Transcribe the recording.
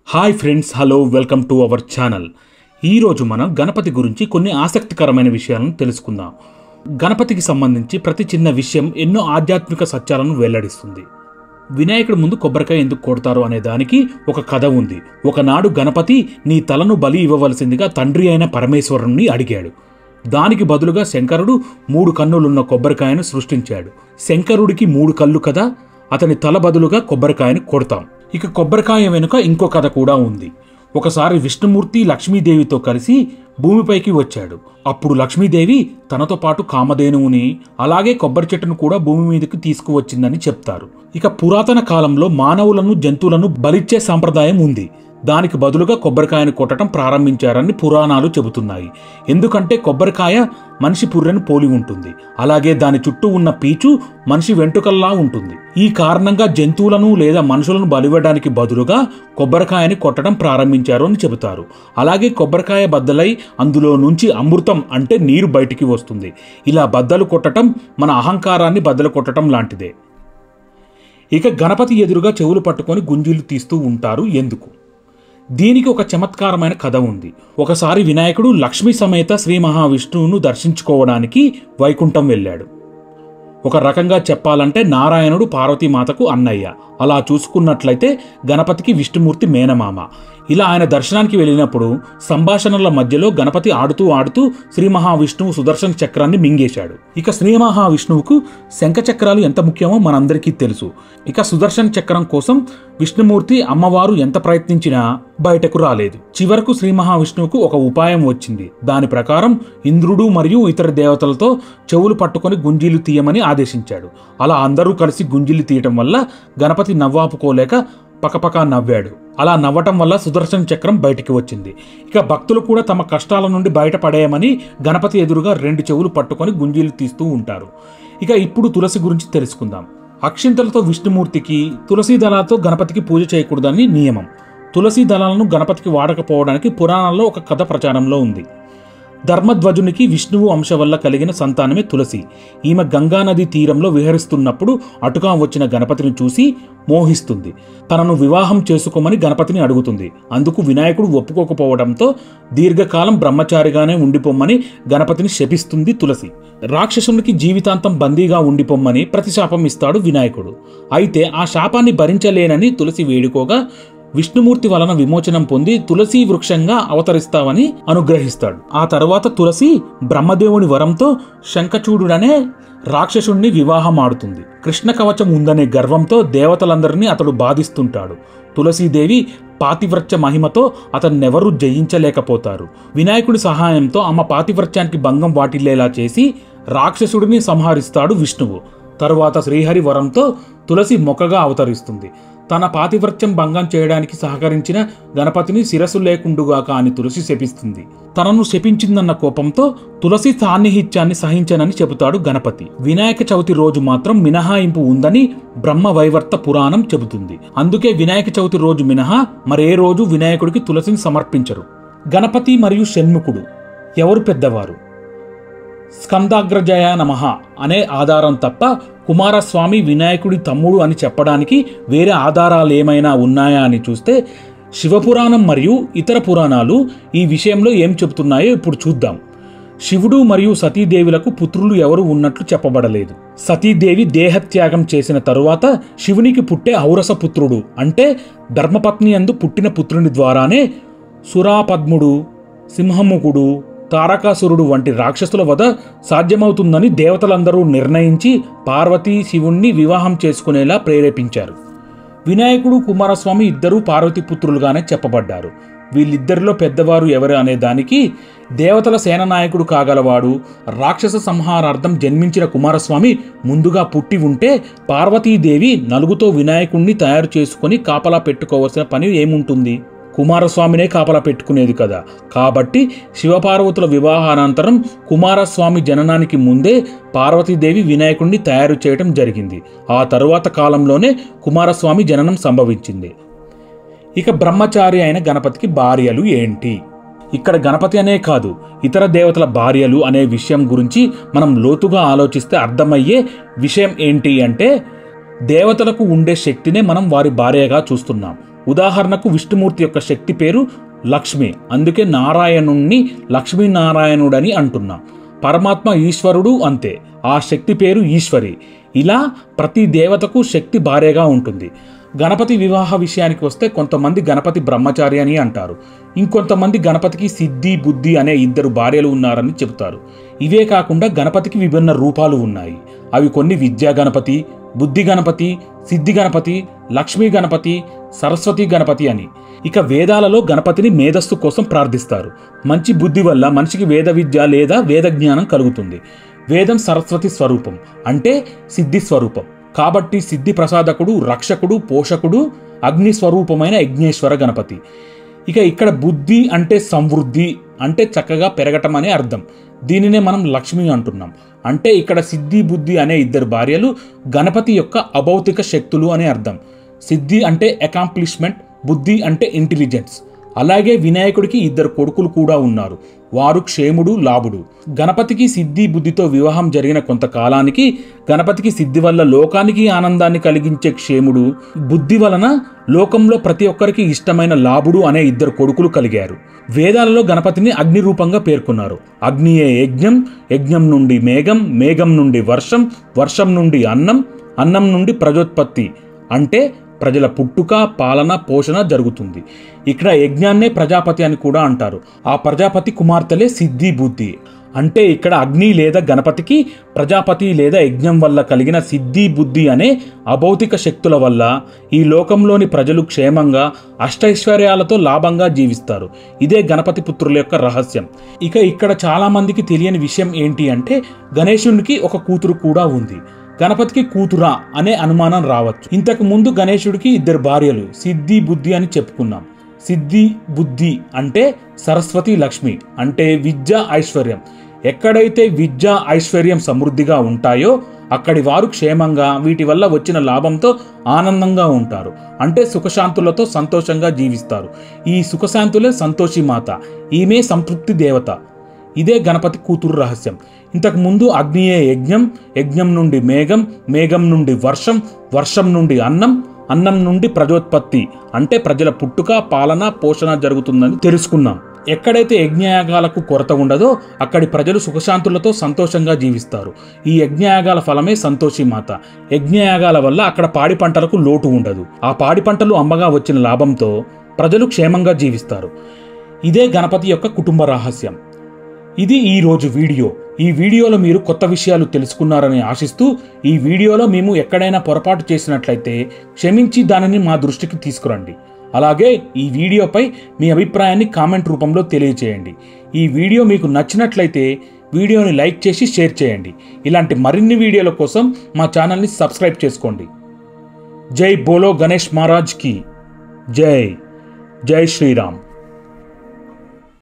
hi friends hello welcome to our channel ఈరోజు మనం గణపతి గురించి కొన్ని ఆసక్తికరమైన విషయాలను తెలుసుకుందాం గణపతికి సంబంధించి ప్రతి చిన్న విషయం ఎన్నో ఆధ్యాత్మిక సత్యాలను వెల్లడిస్తుంది వినాయకుడి ముందు కొబ్బరికాయ ఎందుకు కొడతారు అనే దానికి ఒక కథ ఉంది ఒకనాడు గణపతి నీ తలను బలి ఇవ్వవలసిందిగా తండ్రి అయిన పరమేశ్వరుణ్ణి అడిగాడు దానికి బదులుగా శంకరుడు మూడు కన్నులున్న కొబ్బరికాయను సృష్టించాడు శంకరుడికి మూడు కళ్ళు కదా అతని తల బదులుగా కొబ్బరికాయను కొడతాం ఇక కొబ్బరికాయ వెనుక ఇంకో కథ కూడా ఉంది ఒకసారి విష్ణుమూర్తి లక్ష్మీదేవితో కలిసి భూమిపైకి వచ్చాడు అప్పుడు లక్ష్మీదేవి తనతో పాటు కామధేనువుని అలాగే కొబ్బరి చెట్టును కూడా భూమి మీదకి తీసుకువచ్చిందని చెప్తారు ఇక పురాతన కాలంలో మానవులను జంతువులను బలిచ్చే సాంప్రదాయం ఉంది దానికి బదులుగా కొబ్బరికాయను కొట్టడం ప్రారంభించారని పురాణాలు చెబుతున్నాయి ఎందుకంటే కొబ్బరికాయ మనిషి పుర్రెను పోలి ఉంటుంది అలాగే దాని చుట్టూ ఉన్న పీచు మనిషి వెంట్రుకల్లా ఉంటుంది ఈ కారణంగా జంతువులను లేదా మనుషులను బలివ్వడానికి బదులుగా కొబ్బరికాయని కొట్టడం ప్రారంభించారు అని చెబుతారు అలాగే కొబ్బరికాయ బద్దలై అందులో నుంచి అమృతం అంటే నీరు బయటికి వస్తుంది ఇలా బద్దలు కొట్టడం మన అహంకారాన్ని బద్దలు కొట్టడం లాంటిదే ఇక గణపతి ఎదురుగా చెవులు పట్టుకొని గుంజీలు తీస్తూ ఉంటారు ఎందుకు దీనికి ఒక చమత్కారమైన కథ ఉంది ఒకసారి వినాయకుడు లక్ష్మీ సమేత శ్రీ మహావిష్ణువును దర్శించుకోవడానికి వైకుంఠం వెళ్ళాడు ఒక రకంగా చెప్పాలంటే నారాయణుడు పార్వతీమాతకు అన్నయ్య అలా చూసుకున్నట్లయితే గణపతికి విష్ణుమూర్తి మేనమామ ఇలా ఆయన దర్శనానికి వెళ్ళినప్పుడు సంభాషణల మధ్యలో గణపతి ఆడుతూ ఆడుతూ శ్రీ మహావిష్ణువు సుదర్శన చక్రాన్ని మింగేశాడు ఇక శ్రీ మహావిష్ణువుకు శంఖ చక్రాలు ఎంత ముఖ్యమో మనందరికీ తెలుసు ఇక సుదర్శన చక్రం కోసం విష్ణుమూర్తి అమ్మవారు ఎంత ప్రయత్నించినా బయటకు రాలేదు చివరకు శ్రీ మహావిష్ణువుకు ఒక ఉపాయం వచ్చింది దాని ప్రకారం ఇంద్రుడు మరియు ఇతర దేవతలతో చెవులు పట్టుకొని గుంజీలు తీయమని ఆదేశించాడు అలా అందరూ కలిసి గుంజీలు తీయటం వల్ల గణపతి నవ్వాపుకోలేక పకపక నవ్వాడు అలా నవ్వటం వల్ల సుదర్శన చక్రం బయటికి వచ్చింది ఇక భక్తులు కూడా తమ కష్టాల నుండి బయటపడేయమని గణపతి ఎదురుగా రెండు చెవులు పట్టుకొని గుంజీలు తీస్తూ ఉంటారు ఇక ఇప్పుడు తులసి గురించి తెలుసుకుందాం అక్షింతలతో విష్ణుమూర్తికి తులసి దళాలతో గణపతికి పూజ చేయకూడదని నియమం తులసి దళాలను గణపతికి వాడకపోవడానికి పురాణాల్లో ఒక కథ ప్రచారంలో ఉంది ధర్మధ్వజునికి విష్ణువు అంశ వల్ల కలిగిన సంతానమే తులసి ఈమె గంగానది తీరంలో విహరిస్తున్నప్పుడు అటుగా వచ్చిన గణపతిని చూసి మోహిస్తుంది తనను వివాహం చేసుకోమని గణపతిని అడుగుతుంది అందుకు వినాయకుడు ఒప్పుకోకపోవడంతో దీర్ఘకాలం బ్రహ్మచారిగానే ఉండిపోమ్మని గణపతిని శపిస్తుంది తులసి రాక్షసునికి జీవితాంతం బందీగా ఉండిపోమ్మని ప్రతిశాపం ఇస్తాడు వినాయకుడు అయితే ఆ శాపాన్ని భరించలేనని తులసి వేడుకోగా విష్ణుమూర్తి వలన విమోచనం పొంది తులసి వృక్షంగా అవతరిస్తావని అనుగ్రహిస్తాడు ఆ తర్వాత తులసి బ్రహ్మదేవుని వరంతో శంఖచూడుడనే రాక్షసుణ్ణి వివాహం ఆడుతుంది కృష్ణ కవచం ఉందనే గర్వంతో దేవతలందరినీ అతడు బాధిస్తుంటాడు తులసీదేవి పాతివ్రత్య మహిమతో అతన్నెవరూ జయించలేకపోతారు వినాయకుడి సహాయంతో అమ్మ పాతివ్రత్యానికి భంగం వాటిల్లేలా చేసి రాక్షసుడిని సంహరిస్తాడు విష్ణువు తరువాత శ్రీహరి వరంతో తులసి మొక్కగా అవతరిస్తుంది తన పాతివ్రత్యం భంగం చేయడానికి సహకరించిన గణపతిని శిరస్సు లేకుండుగాక అని తులసి శపిస్తుంది తనను శపించిందన్న కోపంతో తులసి సాన్నిహిత్యాన్ని సహించనని చెబుతాడు గణపతి వినాయక చవితి రోజు మాత్రం మినహాయింపు ఉందని బ్రహ్మ వైవర్త పురాణం చెబుతుంది అందుకే వినాయక చవితి రోజు మినహా మరే రోజు వినాయకుడికి తులసిని సమర్పించరు గణపతి మరియు షణ్ముఖుడు ఎవరు పెద్దవారు స్కందాగ్రజయ నమః అనే ఆధారం తప్ప కుమారస్వామి వినాయకుడి తమ్ముడు అని చెప్పడానికి వేరే ఆధారాలు ఏమైనా ఉన్నాయా అని చూస్తే శివపురాణం మరియు ఇతర పురాణాలు ఈ విషయంలో ఏం చెబుతున్నాయో ఇప్పుడు చూద్దాం శివుడు మరియు సతీదేవులకు పుత్రులు ఎవరు ఉన్నట్లు చెప్పబడలేదు సతీదేవి దేహత్యాగం చేసిన తరువాత శివునికి పుట్టే ఔరస పుత్రుడు అంటే ధర్మపత్ని అందు పుట్టిన పుత్రుని ద్వారానే సురాపద్ముడు సింహముఖుడు తారకాసురుడు వంటి రాక్షసుల వద సాధ్యమవుతుందని దేవతలందరూ నిర్ణయించి పార్వతీ శివుణ్ణి వివాహం చేసుకునేలా ప్రేరేపించారు వినాయకుడు కుమారస్వామి ఇద్దరూ పార్వతీ పుత్రులుగానే చెప్పబడ్డారు వీళ్ళిద్దరిలో పెద్దవారు ఎవరు అనే దానికి దేవతల సేననాయకుడు కాగలవాడు రాక్షస సంహారార్థం జన్మించిన కుమారస్వామి ముందుగా పుట్టి ఉంటే పార్వతీదేవి నలుగుతో వినాయకుణ్ణి తయారు చేసుకొని కాపలా పెట్టుకోవాల్సిన పని ఏముంటుంది కుమారస్వామినే కాపలా పెట్టుకునేది కదా కాబట్టి శివపార్వతుల వివాహానంతరం కుమారస్వామి జననానికి ముందే పార్వతీదేవి వినాయకుడిని తయారు చేయడం జరిగింది ఆ తరువాత కాలంలోనే కుమారస్వామి జననం సంభవించింది ఇక బ్రహ్మచారి అయిన గణపతికి భార్యలు ఏంటి ఇక్కడ గణపతి అనే కాదు ఇతర దేవతల భార్యలు అనే విషయం గురించి మనం లోతుగా ఆలోచిస్తే అర్థమయ్యే విషయం ఏంటి అంటే దేవతలకు ఉండే శక్తినే మనం వారి భార్యగా చూస్తున్నాం ఉదాహరణకు విష్ణుమూర్తి యొక్క శక్తి పేరు లక్ష్మి అందుకే నారాయణుణ్ణి లక్ష్మీనారాయణుడని అంటున్నాం పరమాత్మ ఈశ్వరుడు అంతే ఆ శక్తి పేరు ఈశ్వరి ఇలా ప్రతి దేవతకు శక్తి భార్యగా ఉంటుంది గణపతి వివాహ విషయానికి వస్తే కొంతమంది గణపతి బ్రహ్మచారి అని అంటారు ఇంకొంతమంది గణపతికి సిద్ధి బుద్ధి అనే ఇద్దరు భార్యలు ఉన్నారని చెబుతారు ఇవే కాకుండా గణపతికి విభిన్న రూపాలు ఉన్నాయి అవి కొన్ని విద్యా గణపతి బుద్ధి గణపతి సిద్ధి గణపతి లక్ష్మీ గణపతి సరస్వతి గణపతి అని ఇక వేదాలలో గణపతిని మేధస్సు కోసం ప్రార్థిస్తారు మంచి బుద్ధి వల్ల మనిషికి వేద విద్య లేదా వేద జ్ఞానం కలుగుతుంది వేదం సరస్వతి స్వరూపం అంటే సిద్ధి స్వరూపం కాబట్టి సిద్ధి ప్రసాదకుడు రక్షకుడు పోషకుడు అగ్ని స్వరూపమైన యజ్ఞేశ్వర గణపతి ఇక ఇక్కడ బుద్ధి అంటే సమృద్ధి అంటే చక్కగా పెరగటం అనే అర్థం దీనినే మనం లక్ష్మి అంటున్నాం అంటే ఇక్కడ సిద్ధి బుద్ధి అనే ఇద్దరు భార్యలు గణపతి యొక్క అభౌతిక శక్తులు అనే అర్థం సిద్ధి అంటే అకాంప్లిష్మెంట్ బుద్ధి అంటే ఇంటెలిజెన్స్ అలాగే వినాయకుడికి ఇద్దరు కొడుకులు కూడా ఉన్నారు వారు క్షేముడు లాభుడు గణపతికి సిద్ధి బుద్ధితో వివాహం జరిగిన కొంతకాలానికి గణపతికి సిద్ధి వల్ల లోకానికి ఆనందాన్ని కలిగించే క్షేముడు బుద్ధి వలన లోకంలో ప్రతి ఒక్కరికి ఇష్టమైన లాభుడు అనే ఇద్దరు కొడుకులు కలిగారు వేదాలలో గణపతిని అగ్ని రూపంగా పేర్కొన్నారు అగ్నియే యజ్ఞం యజ్ఞం నుండి మేఘం మేఘం నుండి వర్షం వర్షం నుండి అన్నం అన్నం నుండి ప్రజోత్పత్తి అంటే ప్రజల పుట్టుక పాలన పోషణ జరుగుతుంది ఇక్కడ యజ్ఞాన్నే ప్రజాపతి అని కూడా అంటారు ఆ ప్రజాపతి కుమార్తెలే సిద్ధి బుద్ధి అంటే ఇక్కడ అగ్ని లేదా గణపతికి ప్రజాపతి లేదా యజ్ఞం వల్ల కలిగిన సిద్ధి బుద్ధి అనే అభౌతిక శక్తుల వల్ల ఈ లోకంలోని ప్రజలు క్షేమంగా అష్టైశ్వర్యాలతో లాభంగా జీవిస్తారు ఇదే గణపతి పుత్రుల యొక్క రహస్యం ఇక ఇక్కడ చాలా మందికి తెలియని విషయం ఏంటి అంటే గణేశునికి ఒక కూతురు కూడా ఉంది గణపతికి కూతురా అనే అనుమానం రావచ్చు ఇంతకు ముందు గణేశుడికి ఇద్దరు భార్యలు సిద్ధి బుద్ధి అని చెప్పుకున్నాం సిద్ధి బుద్ధి అంటే సరస్వతి లక్ష్మి అంటే విద్య ఐశ్వర్యం ఎక్కడైతే విద్య ఐశ్వర్యం సమృద్ధిగా ఉంటాయో అక్కడి వారు క్షేమంగా వీటి వల్ల వచ్చిన లాభంతో ఆనందంగా ఉంటారు అంటే సుఖశాంతులతో సంతోషంగా జీవిస్తారు ఈ సుఖశాంతులే సంతోషి మాత ఈమె సంతృప్తి దేవత ఇదే గణపతి కూతురు రహస్యం ఇంతకు ముందు అగ్నియే యజ్ఞం యజ్ఞం నుండి మేఘం మేఘం నుండి వర్షం వర్షం నుండి అన్నం అన్నం నుండి ప్రజోత్పత్తి అంటే ప్రజల పుట్టుక పాలన పోషణ జరుగుతుందని తెలుసుకున్నాం ఎక్కడైతే యజ్ఞయాగాలకు కొరత ఉండదో అక్కడి ప్రజలు సుఖశాంతులతో సంతోషంగా జీవిస్తారు ఈ యజ్ఞయాగాల ఫలమే సంతోషి మాత యజ్ఞయాగాల వల్ల అక్కడ పాడి పంటలకు లోటు ఉండదు ఆ పాడి పంటలు అమ్మగా వచ్చిన లాభంతో ప్రజలు క్షేమంగా జీవిస్తారు ఇదే గణపతి యొక్క కుటుంబ రహస్యం ఇది ఈ రోజు వీడియో ఈ వీడియోలో మీరు కొత్త విషయాలు తెలుసుకున్నారని ఆశిస్తూ ఈ వీడియోలో మేము ఎక్కడైనా పొరపాటు చేసినట్లయితే క్షమించి దానిని మా దృష్టికి తీసుకురండి అలాగే ఈ వీడియోపై మీ అభిప్రాయాన్ని కామెంట్ రూపంలో తెలియచేయండి ఈ వీడియో మీకు నచ్చినట్లయితే వీడియోని లైక్ చేసి షేర్ చేయండి ఇలాంటి మరిన్ని వీడియోల కోసం మా ఛానల్ని సబ్స్క్రైబ్ చేసుకోండి జై బోలో గణేష్ మహారాజ్ కి జై జై శ్రీరామ్